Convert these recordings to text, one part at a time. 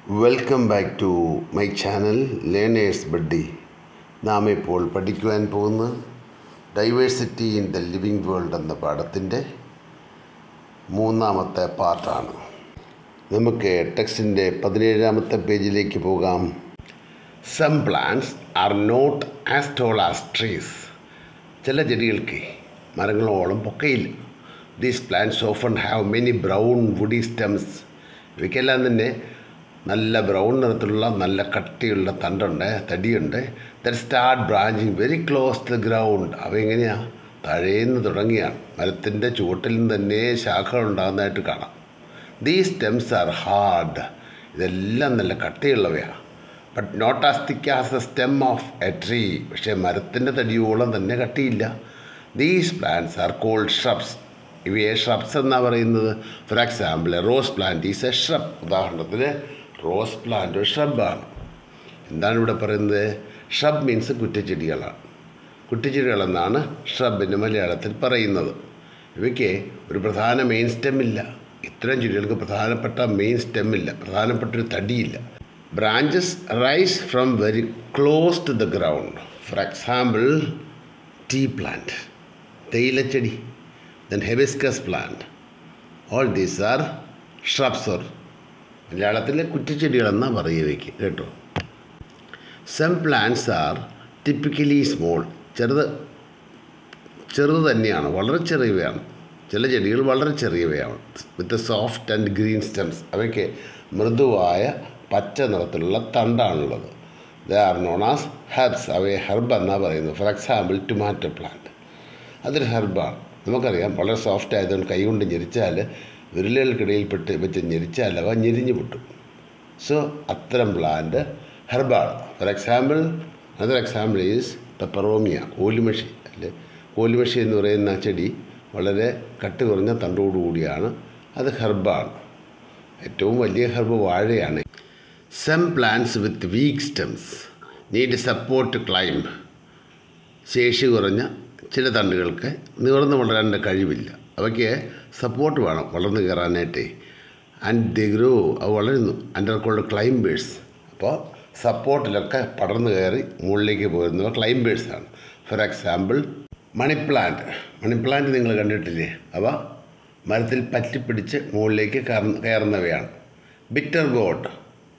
Welcome back to my channel learners buddy നാം ഇപ്പോൾ പഠിക്കുവാൻ പോകുന്ന diversity in the living world എന്ന പാഠത്തിൻ്റെ മൂന്നാമത്തെ പാർട്ടാണ് നമുക്ക് ടെക്സ്റ്റിൻ്റെ പതിനേഴാമത്തെ പേജിലേക്ക് പോകാം some plants are not as tall as trees ചില ചെടികൾക്ക് മരങ്ങളോളം പൊക്കയില്ല these plants often have many brown woody stems ഇവയ്ക്കെല്ലാം തന്നെ നല്ല ബ്രൗൺ നിറത്തിലുള്ള നല്ല കട്ടിയുള്ള തണ്ടുണ്ട് തടിയുണ്ട് that start branching very close to the ground അവ എങ്ങനെയാണ് തഴയുന്ന തുടങ്ങിയാണ് മരത്തിൻ്റെ ചുവട്ടിൽ നിന്ന് തന്നെ ശാഖകൾ ഉണ്ടാകുന്നതായിട്ട് കാണാം ദീസ് സ്റ്റെംസ് ആർ ഹാർഡ് ഇതെല്ലാം നല്ല കട്ടിയുള്ളവയാണ് but not as thick as the stem of a tree പക്ഷേ മരത്തിൻ്റെ തടിയോളം തന്നെ കട്ടിയില്ല these plants are called shrubs ഇവയെ ഷ്രബ്സ് എന്നാണ് പറയുന്നത് for example rose plant is a shrub ഉദാഹരണത്തിന് റോസ് പ്ലാന്റ് ഒരു ഷ്രബാണ് എന്താണ് ഇവിടെ പറയുന്നത് ഷ്രബ് മീൻസ് കുറ്റിച്ചെടികളാണ് കുറ്റിച്ചെടികളെന്നാണ് ഷ്രബിന് മലയാളത്തിൽ പറയുന്നത് ഇവയ്ക്ക് ഒരു പ്രധാന മെയിൻ സ്റ്റെമ്മില്ല ഇത്തരം ചെടികൾക്ക് പ്രധാനപ്പെട്ട മെയിൻ സ്റ്റെമ്മില്ല പ്രധാനപ്പെട്ട ഒരു തടിയില്ല branches rise from very close to the ground for example tea plant തേയിലച്ചെടി then hibiscus plant all these are shrubs or മലയാളത്തിലെ കുറ്റിച്ചെടികളെന്നാണ് പറയുകയ്ക്ക് കേട്ടോ some plants are typically small ചെറുത് ചെറുത് തന്നെയാണ് വളരെ ചെറിയവയാണ് ചില ചെടികൾ വളരെ ചെറിയവയാണ് with soft and green stems അവയ്ക്ക് മൃദുവായ പച്ച നിറത്തിലുള്ള തണ്ടാണുള്ളത് the are known as herbs അവയെ ഹെർബ് എന്നാണ് പറയുന്നത് ഫോർ എക്സാമ്പിൾ ടൊമാറ്റോ പ്ലാന്റ് അതൊരു ഹെർബാണ് നമുക്കറിയാം വളരെ സോഫ്റ്റ് ആയതുകൊണ്ട് കൈകൊണ്ട് ഞെരിച്ചാൽ വിരലുകൾക്കിടയിൽപ്പെട്ട് വെച്ച് ഞെരിച്ചാൽ അവ ഞെരിഞ്ഞു പൊട്ടും സോ അത്തരം പ്ലാന്റ് ഹെർബാണ് for example other example is peperomia കോലിമഷി അല്ലെ കോലിമഷി എന്ന് പറയുന്ന ചെടി വളരെ കട്ടി കുറഞ്ഞ തണ്ടോടുകൂടിയാണ് അത് ഹെർബാണ് ഏറ്റവും വലിയ ഹെർബ് വാഴയാണ് some plants with weak stems need support climb ശേഷി കുറഞ്ഞ ചില തണ്ടുകൾക്ക് നിവർന്ന് വളരാൻ കഴിവില്ല അവയ്ക്ക് സപ്പോർട്ട് വേണം വളർന്നു കയറാനായിട്ടേ ആൻഡ് ദി ഗ്രോ അത് വളരുന്നു അണ്ടർ കോൾഡ് ക്ലൈംബേഴ്സ് അപ്പോൾ സപ്പോർട്ടിലൊക്കെ പടർന്നു കയറി മുകളിലേക്ക് പോരുന്നവ ക്ലൈംബേഴ്സാണ് for example money plant money plant നിങ്ങൾ കണ്ടിട്ടില്ലേ അവ മരത്തിൽ പറ്റിപ്പിടിച്ച് മുകളിലേക്ക് കയറുന്നവയാണ് ബിറ്റർ ഗോഡ്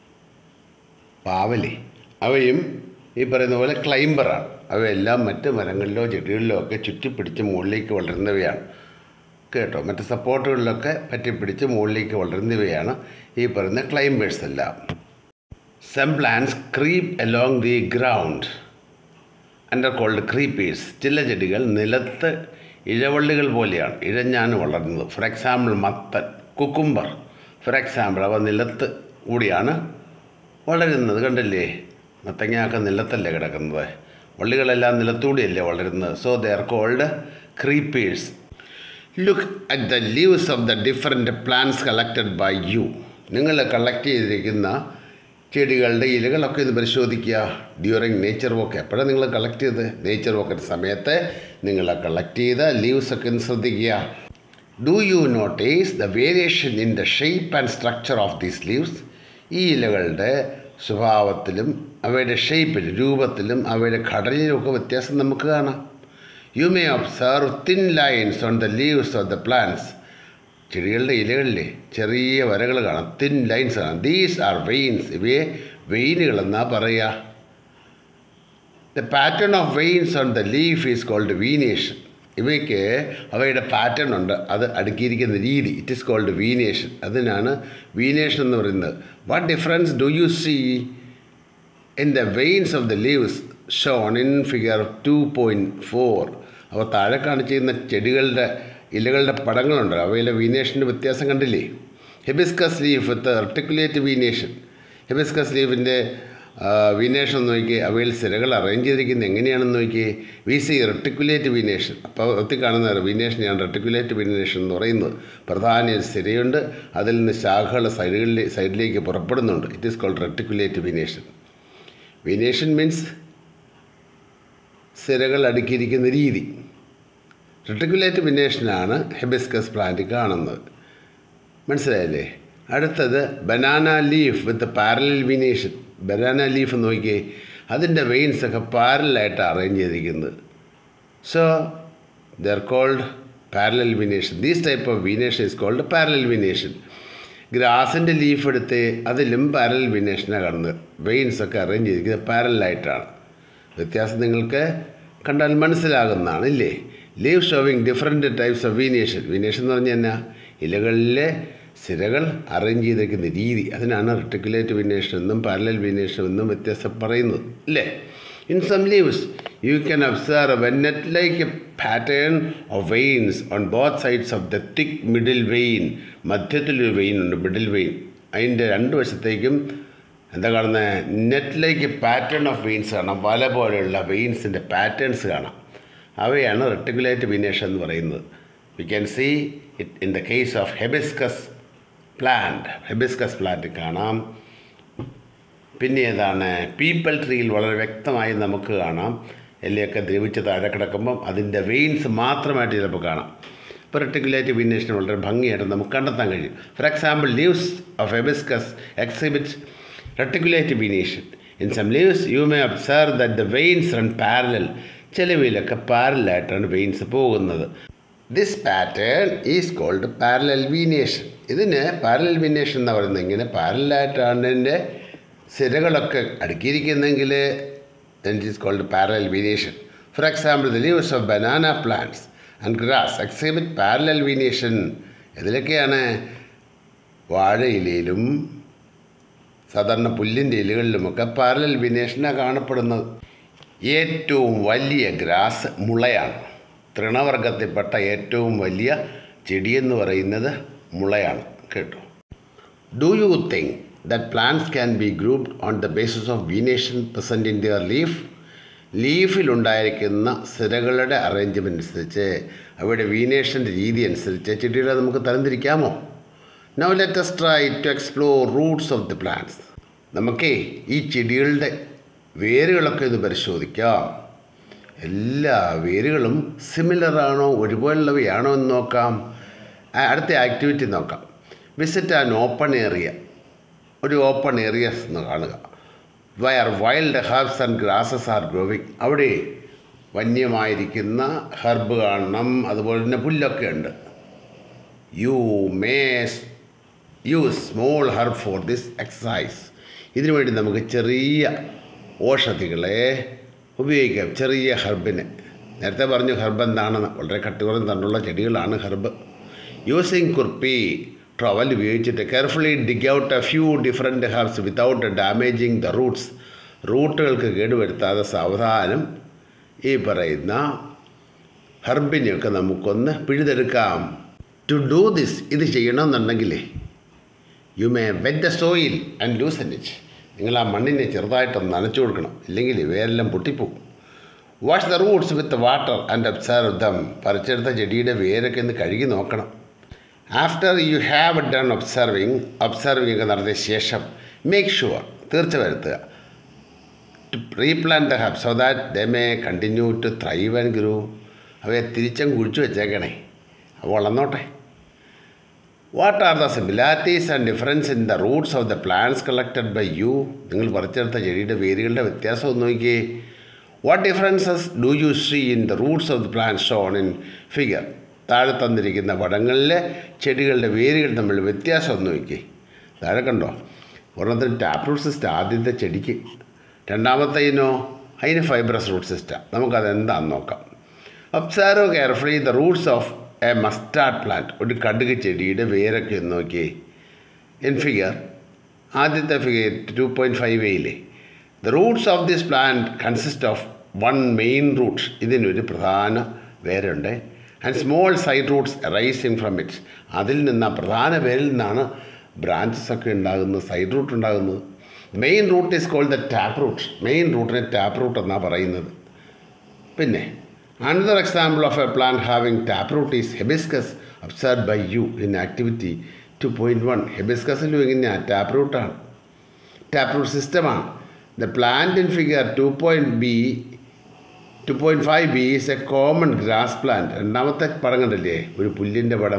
പാവലി അവയും ഈ പറയുന്ന പോലെ ക്ലൈംബറാണ് അവയെല്ലാം മറ്റ് മരങ്ങളിലോ ചെടികളിലോ ഒക്കെ ചുറ്റിപ്പിടിച്ച് മുകളിലേക്ക് വളരുന്നവയാണ് കേട്ടോ മറ്റ് സപ്പോർട്ടുകളിലൊക്കെ പറ്റിപ്പിടിച്ച് മുകളിലേക്ക് വളരുന്നവയാണ് ഈ പറയുന്ന ക്ലൈംബേഴ്സ് എല്ലാം some plants creep along the ground under called creepers ചില ചെടികൾ നിലത്ത് ഇഴവള്ളികൾ പോലെയാണ് ഇഴഞ്ഞാണ് വളരുന്നത് ഫോർ എക്സാമ്പിൾ മത്തൻ കുക്കുംബർ ഫോർ എക്സാമ്പിൾ അവ നിലത്ത് കൂടിയാണ് വളരുന്നത് കണ്ടില്ലേ മത്തങ്ങയൊക്കെ നിലത്തല്ലേ കിടക്കുന്നത് വള്ളികളെല്ലാം നിലത്തൂടിയല്ലേ വളരുന്നത് so they are called creepers look at the leaves of the different plants collected by you നിങ്ങൾ കളക്ട് ചെയ്തിരിക്കുന്ന ചെടികളുടെ ഇലകളൊക്കെ ഇത് പരിശോധിക്കുക ഡ്യൂറിങ് നേച്ചർ വോക്ക് എപ്പോഴാണ് നിങ്ങൾ കളക്ട് ചെയ്ത് നേച്ചർ വോക്കിൻ്റെ സമയത്ത് നിങ്ങൾ കളക്ട് ചെയ്ത ലീവ്സ് ഒക്കെ ഒന്ന് ശ്രദ്ധിക്കുക do you notice the variation in the shape and structure of these leaves ഈ ഇലകളുടെ സ്വഭാവത്തിലും അവയുടെ ഷേപ്പിലും രൂപത്തിലും അവയുടെ ഘടനയിലുമൊക്കെ വ്യത്യാസം നമുക്ക് കാണാം you may observe thin lines on the leaves of the plants ചെടികളുടെ ഇലകളിലെ ചെറിയ വരകൾ കാണാം തിൻ ലൈൻസ് കാണാം ദീസ് ആർ വെയിൻസ് ഇവയെ വെയിനുകളെന്നാണ് പറയുക the pattern of veins on the leaf is called venation ഇവയ്ക്ക് അവയുടെ പാറ്റേൺ ഉണ്ട് അത് അടുക്കിയിരിക്കുന്ന രീതി ഇറ്റ് ഈസ് കോൾഡ് വീനേഷൻ അതിനാണ് വീനേഷൻ എന്ന് പറയുന്നത് what difference do you see in the veins of the leaves shown in figure two point four അവ താഴെ കാണിച്ചിരുന്ന ചെടികളുടെ ഇലകളുടെ പടങ്ങളുണ്ട് അവയിലെ വീനേഷൻ്റെ വ്യത്യാസം കണ്ടില്ലേ hibiscus leaf with reticulate venation hibiscus ലീഫിൻ്റെ വീനേഷൻ നോക്കി അവയിൽ സിരകൾ അറേഞ്ച് ചെയ്തിരിക്കുന്നത് എങ്ങനെയാണെന്ന് നോക്കി വി സി റെട്ടിക്കുലേറ്റ് വീനേഷൻ അപ്പോൾ ഒത്തി കാണുന്ന വീനേഷനെയാണ് റെട്ടിക്കുലേറ്റ് വീനേഷൻ എന്ന് പറയുന്നത് പ്രധാന ഒരു സിരയുണ്ട് അതിൽ നിന്ന് ശാഖകൾ സൈഡുകളിൽ സൈഡിലേക്ക് പുറപ്പെടുന്നുണ്ട് it is called reticulate venation venation means സിരകൾ അടുക്കിയിരിക്കുന്ന രീതി റെട്ടിക്കുലേറ്റ് വിനേഷനാണ് ഹെബിസ്കസ് പ്ലാന്റ് കാണുന്നത് മനസ്സിലായില്ലേ അടുത്തത് banana leaf with parallel venation banana leaf നോക്കിയേ അതിൻ്റെ വെയിൻസ് ഒക്കെ പാരലായിട്ട് അറേഞ്ച് ചെയ്തിരിക്കുന്നത് so they're called parallel venation these type of venation is called parallel venation ഗ്രാസിൻ്റെ ലീഫ് എടുത്ത് അതിലും പാരലൽ വിനേഷനാണ് കാണുന്നത് വെയിൻസ് ഒക്കെ അറേഞ്ച് ചെയ്തിരിക്കുന്നത് പാരലായിട്ടാണ് വ്യത്യാസം നിങ്ങൾക്ക് കണ്ടാൽ മനസ്സിലാകുന്നതാണ് ഇല്ലേ leave showing different types of venation venation എന്ന് പറഞ്ഞാൽ എന്നാ ഇലകളിലെ സിരകൾ അറേഞ്ച് ചെയ്തിരിക്കുന്ന രീതി അതിനാണ് റെട്ടിക്കുലേറ്റ് വീനേഷൻ എന്നും പാരലൽ വീനേഷൻ എന്നും വ്യത്യാസം പറയുന്നത് അല്ലേ in some leaves you can observe a net like a pattern of veins on both sides of the thick middle vein മധ്യത്തിലൊരു വെയിൻ ഉണ്ട് മിഡിൽ വെയിൻ അതിൻ്റെ രണ്ട് വശത്തേക്കും എന്താ കാണുന്നത് net like pattern of veins കാണാം വല പോലെയുള്ള വെയിൻസിൻ്റെ പാറ്റേൺസ് കാണാം അവയാണ് റെട്ടിക്കുലേറ്റ് വിനേഷൻ എന്ന് പറയുന്നത് we can see it in the case of hibiscus plant hibiscus plant കാണാം പിന്നെ ഏതാണ് പീപ്പിൾ ട്രീയിൽ വളരെ വ്യക്തമായി നമുക്ക് കാണാം എല്ലയൊക്കെ ദ്രവിച്ച് താഴെ കിടക്കുമ്പം അതിൻ്റെ വെയിൻസ് മാത്രമായിട്ട് ചിലപ്പോൾ കാണാം ഇപ്പോൾ റെട്ടിക്കുലേറ്റ് വിനേഷൻ വളരെ ഭംഗിയായിട്ട് നമുക്ക് കണ്ടെത്താൻ കഴിയും for example leaves of hibiscus exhibit reticulate venation in some leaves you may observe that the veins run parallel ചിലവിലൊക്കെ പാരലായിട്ടാണ് വെയിൻസ് പോകുന്നത് this pattern is called parallel venation ഇതിന് പാരലൽ വീനേഷൻ എന്ന് പറയുന്നത് ഇങ്ങനെ പാരലായിട്ടാണ് ഇതിൻ്റെ സിരകളൊക്കെ അടുക്കിയിരിക്കുന്നെങ്കിൽ it is called parallel venation for example the leaves of banana plants and grass exhibit parallel venation ഇതിലൊക്കെയാണ് വാഴയിലയിലും സാധാരണ പുല്ലിൻ്റെ ഇലകളിലുമൊക്കെ പാരലൽ വിനേഷനാണ് കാണപ്പെടുന്നത് ഏറ്റവും വലിയ ഗ്രാസ് മുളയാണ് തൃണവർഗത്തിൽപ്പെട്ട ഏറ്റവും വലിയ ചെടിയെന്ന് പറയുന്നത് മുളയാണ് കേട്ടോ do you think that plants can be grouped on the basis of venation present in their leaf ലീഫിലുണ്ടായിരിക്കുന്ന സിരകളുടെ അറേഞ്ച്മെൻ്റ് അനുസരിച്ച് അവയുടെ വീനേഷൻ്റെ രീതി അനുസരിച്ച് ചെടികളെ നമുക്ക് തരംതിരിക്കാമോ now let's try to explore roots of the plants നമുക്കേ ഈ ചെടികളുടെ വേരുകളൊക്കെ ഇത് പരിശോധിക്കാം എല്ലാ വേരുകളും സിമിലർ ആണോ ഒരുപോലുള്ളവയാണോ എന്ന് നോക്കാം ആ, അടുത്ത ആക്ടിവിറ്റി നോക്കാം വിസിറ്റ് ആൻ ഓപ്പൺ ഏറിയ ഒരു ഓപ്പൺ ഏരിയസ് എന്ന് കാണുക where wild herbs and grasses are growing അവിടെ വന്യമായിരിക്കുന്ന ഹെർബ് കാണണം അതുപോലെ തന്നെ പുല്ലൊക്കെ ഉണ്ട് you may use small herb for this exercise ഇതിനു വേണ്ടി നമുക്ക് ചെറിയ ഓഷധികളെ ഉപയോഗിക്കാം ചെറിയ ഹെർബിനെ നേരത്തെ പറഞ്ഞു ഹെർബ് എന്താണെന്ന് വളരെ കട്ടികുറം തണ്ടുള്ള ചെടികളാണ് ഹെർബ് യൂസിങ് കുർപ്പി ട്രവൽ ഉപയോഗിച്ചിട്ട് carefully dig out a few different herbs without damaging the roots റൂട്ടുകൾക്ക് കേടുവരുത്താതെ സാവധാനം ഈ പറയുന്ന ഹെർബിനെയൊക്കെ നമുക്കൊന്ന് പിഴുതെടുക്കാം ടു ഡൂ ദിസ് ഇത് ചെയ്യണമെന്നുണ്ടെങ്കിലേ you may wet the soil and loosen it നിങ്ങൾ ആ മണ്ണിനെ ചെറുതായിട്ടൊന്ന് നനച്ചു കൊടുക്കണം ഇല്ലെങ്കിൽ വേരെല്ലാം പൊട്ടിപ്പോവും wash the roots with water and observe them പറിച്ചെടുത്ത ചെടിയുടെ വേരൊക്കെ ഒന്ന് കഴുകി നോക്കണം after you have done observing observing ഒക്കെ നടത്തിയ ശേഷം മേക്ക് ഷുവർ തീർച്ച വരുത്തുക to replant the herb so that they may continue to thrive and grow അവയെ തിരിച്ചും കുഴിച്ചു വെച്ചേക്കണേ അവ വളർന്നോട്ടെ what are the similarities and difference in the roots of the plants collected by you നിങ്ങൾ പറിച്ചെടുത്ത ചെടിയുടെ വേരുകളുടെ വ്യത്യാസം ഒന്ന് നോക്കിയേ what differences do you see in the roots of the plant shown in figure താഴെ തന്നിരിക്കുന്ന പടങ്ങളിലെ ചെടികളുടെ വേരുകൾ തമ്മിൽ വ്യത്യാസം ഒന്ന് നോക്കിയേ താഴെ കണ്ടോ ഒരെണ്ണത്തിന് ടാപ്പ് റൂട്ട് സിസ്റ്റം ആദ്യത്തെ ചെടിക്ക് രണ്ടാമത്തെ ഇനോ അതിന് ഫൈബ്രസ് റൂട്ട് സിസ്റ്റം നമുക്കതെന്താണെന്ന് നോക്കാം observe carefully the roots of a mustard plant ഒരു കടുക് ചെടിയുടെ വേരൊക്കെ ഒന്ന് നോക്കിയേ ഇൻ ഫിഗർ ആദ്യത്തെ ഫിഗർ ടു പോയിൻറ്റ് ഫൈവ് എയിലെ the roots of this plant consist of one main root ഇതിനൊരു പ്രധാന വേരുണ്ട് and small side roots rising from it അതിൽ നിന്ന് ആ പ്രധാന വേരിൽ നിന്നാണ് ബ്രാഞ്ചസ് ഒക്കെ ഉണ്ടാകുന്നത് സൈഡ് റൂട്ട് ഉണ്ടാകുന്നത് main root is called the tap root main റൂട്ടിനെ ടാപ്പ് റൂട്ട് എന്നാണ് പറയുന്നത് പിന്നെ another example of a plant having tap root is hibiscus observe by you in activity two point one ഹെബിസ്കസിലും ഇങ്ങനെ tap റൂട്ടാണ് tap root സിസ്റ്റമാണ് the plant in figure two point B two point five B is a common grass plant രണ്ടാമത്തെ പടം കണ്ടില്ലേ ഒരു പുല്ലിൻ്റെ പടം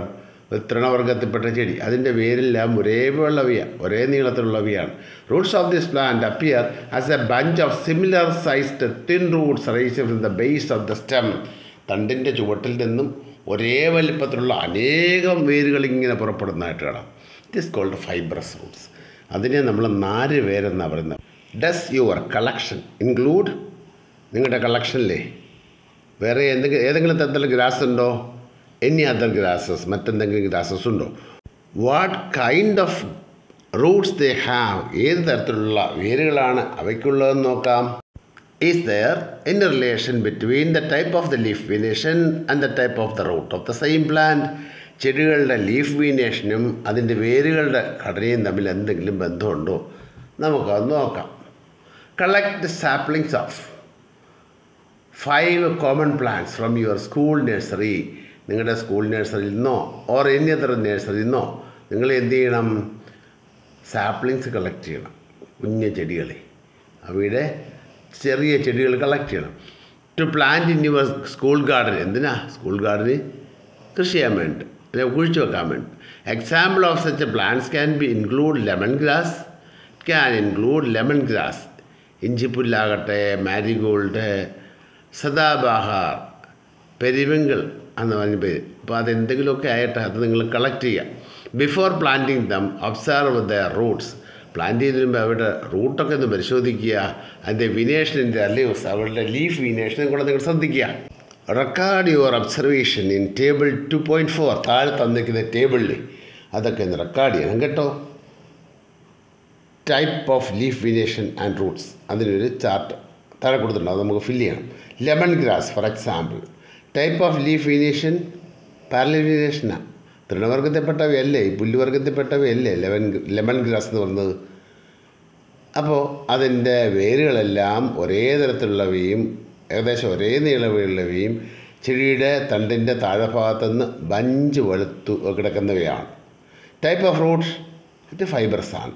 ഒരു തൃണവർഗത്തിൽപ്പെട്ട ചെടി അതിൻ്റെ വേരെല്ലാം ഒരേപോലുള്ളവയാണ് ഒരേ നീളത്തിലുള്ളവയാണ് roots of this plant appear as a bunch of similar sized thin roots rise from the base of the stem തണ്ടിൻ്റെ ചുവട്ടിൽ നിന്നും ഒരേ വലിപ്പത്തിലുള്ള അനേകം വേരുകൾ ഇങ്ങനെ പുറപ്പെടുന്നതായിട്ട് കാണാം it is called fibrous roots അതിനെ നമ്മൾ നാല് വേരെന്നാണ് പറയുന്നത് ഡസ് യുവർ കളക്ഷൻ ഇൻക്ലൂഡ് നിങ്ങളുടെ കളക്ഷനിലെ വേറെ എന്തെങ്കിലും ഏതെങ്കിലും തരത്തിലുള്ള ഗ്രാസ് ഉണ്ടോ എനി അതർ ഗ്രാസസ് മറ്റെന്തെങ്കിലും ഗ്രാസസ് ഉണ്ടോ what kind of roots they have ഏത് തരത്തിലുള്ള വേരുകളാണ് അവയ്ക്കുള്ളതെന്ന് നോക്കാം is there in relation between the type of the leaf venation and the type of the root of the same plant ചെടികളുടെ leaf വീനേഷനും അതിൻ്റെ വേരുകളുടെ ഘടനയും തമ്മിൽ എന്തെങ്കിലും ബന്ധമുണ്ടോ നമുക്കത് നോക്കാം collect saplings of five common plants from your school nursery നിങ്ങളുടെ സ്കൂൾ നഴ്സറിയിൽ നിന്നോ ഓർ എനി അതർ നഴ്സറിയിൽ നിന്നോ നിങ്ങൾ എന്ത് ചെയ്യണം സാപ്ലിങ്സ് കളക്ട് ചെയ്യണം കുഞ്ഞ ചെടികളെ അവയുടെ ചെറിയ ചെടികൾ കളക്ട് ചെയ്യണം to plant in your school garden എന്തിനാ സ്കൂൾ ഗാർഡന് കൃഷി ചെയ്യാൻ വേണ്ടി അല്ലെങ്കിൽ കുഴിച്ചു വെക്കാൻ വേണ്ടി example of such plants can be include lemon grass can include lemon grass ഇഞ്ചിപ്പുല്ലാകട്ടെ മാരിഗോൾഡ് സദാബഹാർ പെരിവിങ്കിൾ എന്ന് പറഞ്ഞ പേര് അപ്പോൾ അതെന്തെങ്കിലുമൊക്കെ ആയിട്ട് അത് നിങ്ങൾ കളക്ട് ചെയ്യുക before planting them observe the roots plant ചെയ്തതിന് മുമ്പ് അവരുടെ റൂട്ടൊക്കെ ഒന്ന് പരിശോധിക്കുക അതിൻ്റെ വിനേഷനിൻ്റെ ലീവ്സ് അവരുടെ ലീഫ് വിനേഷനും കൂടെ നിങ്ങൾ ശ്രദ്ധിക്കുക record your observation in table two point four താഴെ തന്നിരിക്കുന്ന ടേബിളിൽ അതൊക്കെ ഒന്ന് റെക്കോർഡ് ചെയ്യണം കേട്ടോ type of leaf venation and roots അതിനൊരു ചാർട്ട് താഴെ കൊടുത്തിട്ടുണ്ട് അത് നമുക്ക് ഫില്ല് ചെയ്യണം lemon grass for example type of leaf venation പാരലിനേഷനാണ് തൃണവർഗത്തിൽപ്പെട്ടവയല്ലേ ഈ പുല്ലുവർഗത്തിൽപ്പെട്ടവയല്ലേ ലെമൺ ലെമൺ ഗ്രാസ് എന്ന് പറയുന്നത് അപ്പോൾ അതിൻ്റെ വേരുകളെല്ലാം ഒരേ തരത്തിലുള്ളവയും ഏകദേശം ഒരേ നീളമുള്ളവയും ചെടിയുടെ തണ്ടിൻ്റെ താഴെഭാഗത്തുനിന്ന് ബഞ്ച് വലുത്തു കിടക്കുന്നവയാണ് ടൈപ്പ് ഓഫ് ഫ്രൂട്ട്സ് ഇത് ഫൈബർസ് ആണ്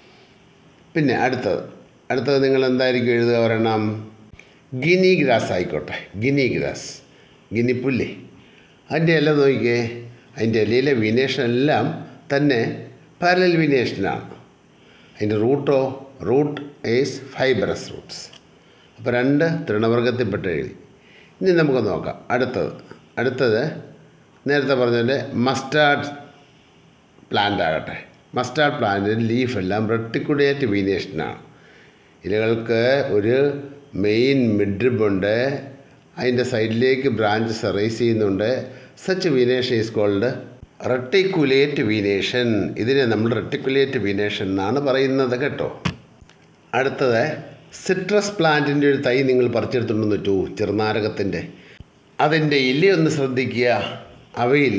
പിന്നെ അടുത്തത് അടുത്തത് നിങ്ങൾ എന്തായിരിക്കും എഴുതുക ഒരെണ്ണം ഗിനി ഗ്രാസ് ആയിക്കോട്ടെ ഗിനി ഗ്രാസ് ഗിനിപ്പുല്ലേ അതിൻ്റെ ഇല നോക്കിക്കേ അതിൻ്റെ ഇലയിലെ വിനേഷൻ എല്ലാം തന്നെ പാരലൽ വിനേഷനാണ് അതിൻ്റെ റൂട്ടോ റൂട്ട് ഈസ് ഫൈബറസ് റൂട്ട്സ് അപ്പോൾ രണ്ട് തൃണവർഗത്തിൽപ്പെട്ട് എഴുതി ഇനി നമുക്ക് നോക്കാം അടുത്തത് അടുത്തത് നേരത്തെ പറഞ്ഞ മസ്റ്റാർഡ് പ്ലാന്റ് ആകട്ടെ മസ്റ്റാർഡ് പ്ലാന്റിൻ്റെ ലീഫ് എല്ലാം റെട്ടിക്കുലേറ്റ് വീനേഷനാണ് ഇലകൾക്ക് ഒരു മെയിൻ മിഡ്രിബുണ്ട് അതിൻ്റെ സൈഡിലേക്ക് ബ്രാഞ്ചസ് റൈസ് ചെയ്യുന്നുണ്ട് such venation is called reticulate venation ഇതിനെ നമ്മൾ റെട്ടിക്കുലേറ്റ് വീനേഷൻ എന്നാണ് പറയുന്നത് കേട്ടോ അടുത്തത് സിട്രസ് പ്ലാന്റിൻ്റെ ഒരു തൈ നിങ്ങൾ പറിച്ചെടുത്തിട്ടുണ്ടെന്ന് വെച്ചു ചെറുനാരകത്തിൻ്റെ അതിൻ്റെ ഇലയൊന്ന് ശ്രദ്ധിക്കുക അവയിൽ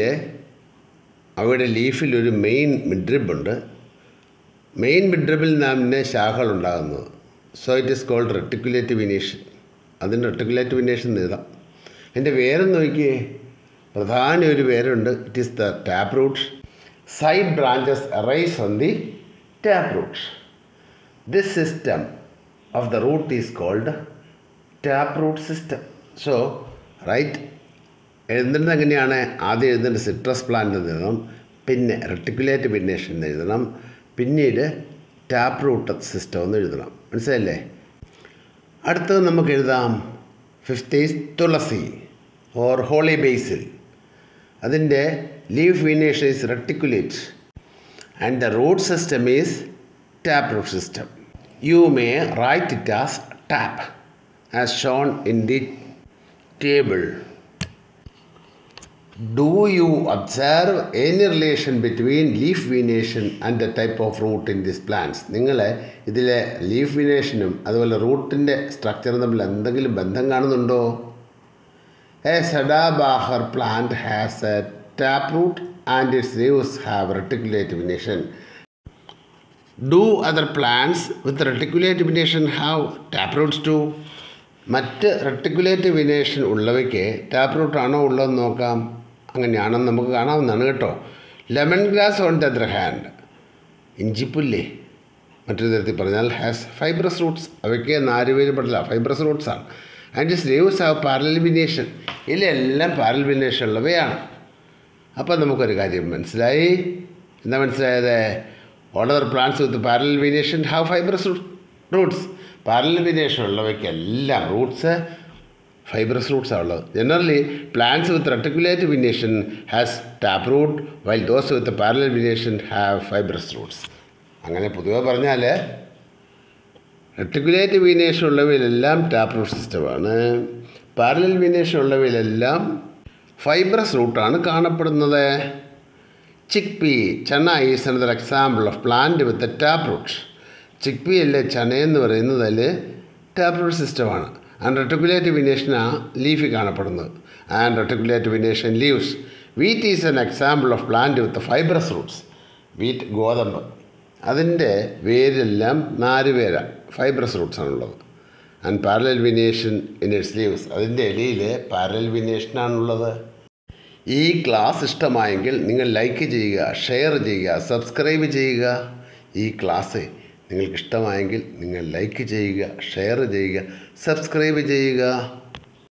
അവയുടെ ലീഫിൽ ഒരു മെയിൻ മിഡ്രിബുണ്ട് മെയിൻ മിഡ്രിബിൽ നിന്നാണ് പിന്നെ ശാഖകൾ ഉണ്ടാകുന്നത് so it is called reticulate venation അതിന് റെട്ടിക്കുലേറ്റ് വിനേഷൻ എഴുതാം എൻ്റെ വേറെ നോക്കിയേ പ്രധാന ഒരു പേരുണ്ട് it is the tap root side branches rise on the tap root this system of the root is called tap root system so right എഴുതുന്നത് എങ്ങനെയാണ് ആദ്യം എഴുതേണ്ട സിട്രസ് പ്ലാന്റ് എന്ന് എഴുതണം പിന്നെ റെട്ടിക്കുലേറ്റ് പിന്നേഷൻ എന്ന് എഴുതണം പിന്നീട് ടാപ്പ് റൂട്ട് സിസ്റ്റം എന്ന് എഴുതണം മനസ്സിലല്ലേ അടുത്തത് നമുക്ക് എഴുതാം fifth is tulsi or holy basil അതിൻ്റെ leaf venation is reticulate and the root system is tap root system you may write it as tap as shown in the table Do you observe any relation between leaf venation and the type of root in these plants? നിങ്ങൾ ഇതിലെ leaf വിനേഷനും അതുപോലെ റൂട്ടിൻ്റെ സ്ട്രക്ചറും തമ്മിൽ എന്തെങ്കിലും ബന്ധം കാണുന്നുണ്ടോ a sadabahar plant has a tap root and its leaves have reticulate venation do other plants with reticulate venation have tap roots too മറ്റ് reticulate venation ഉള്ളവയ്ക്ക് tap റൂട്ടാണോ ഉള്ളതെന്ന് നോക്കാം അങ്ങനെയാണെന്ന് നമുക്ക് കാണാവുന്നതാണ് കേട്ടോ lemon grass on the other hand ഇഞ്ചിപ്പുല്ലേ മറ്റൊരു തരത്തിൽ പറഞ്ഞാൽ ഹാസ് ഫൈബ്രസ് റൂട്ട്സ് അവയ്ക്ക് നാലുപേര് പെടില്ല ഫൈബ്രസ് റൂട്ട്സ് ആണ് and its leaves have parallel venation ഇതിലെല്ലാം പാരൽ വിനേഷൻ ഉള്ളവയാണ് അപ്പം നമുക്കൊരു കാര്യം മനസ്സിലായി എന്താ മനസ്സിലായത് all other plants with parallel venation have fibrous roots parallel venation ഉള്ളവയ്ക്കെല്ലാം റൂട്ട്സ് ഫൈബ്രസ് റൂട്ട്സാണ് ഉള്ളത് generally plants with reticulate venation has tap root while those with parallel venation have fibrous roots അങ്ങനെ പൊതുവെ പറഞ്ഞാൽ റെട്ടിക്കുലേറ്റ് വീനേഷൻ ഉള്ളവയിലെല്ലാം tap root സിസ്റ്റമാണ് parallel venation ഉള്ളവയിലെല്ലാം fibrous റൂട്ടാണ് കാണപ്പെടുന്നത് ചിക്ക് പി ചണ is another example of plant with tap root chickpea അല്ലേ ചന എന്ന് പറയുന്നതിൽ ടാപ്പ് റൂട്ട് സിസ്റ്റമാണ് ആൻഡ് റെട്ടിക്കുലേറ്റ് വിനേഷനാണ് ലീഫി കാണപ്പെടുന്നത് and reticulate venation leaves wheat is an example of plant with fibrous roots wheat ഗോതമ്പ് അതിൻ്റെ വേരെല്ലാം നാല് വേര ഫൈബ്രസ് റൂട്ട്സ് ആണുള്ളത് and parallel venation in its leaves അതിൻ്റെ ഇലയിൽ പാരലൽ വിനേഷനാണുള്ളത് ഈ ക്ലാസ് ഇഷ്ടമായെങ്കിൽ നിങ്ങൾ ലൈക്ക് ചെയ്യുക ഷെയർ ചെയ്യുക സബ്സ്ക്രൈബ് ചെയ്യുക ഈ ക്ലാസ് നിങ്ങൾക്ക് ഇഷ്ടമായെങ്കിൽ നിങ്ങൾ ലൈക്ക് ചെയ്യുക ഷെയർ ചെയ്യുക സബ്സ്ക്രൈബ് ചെയ്യുക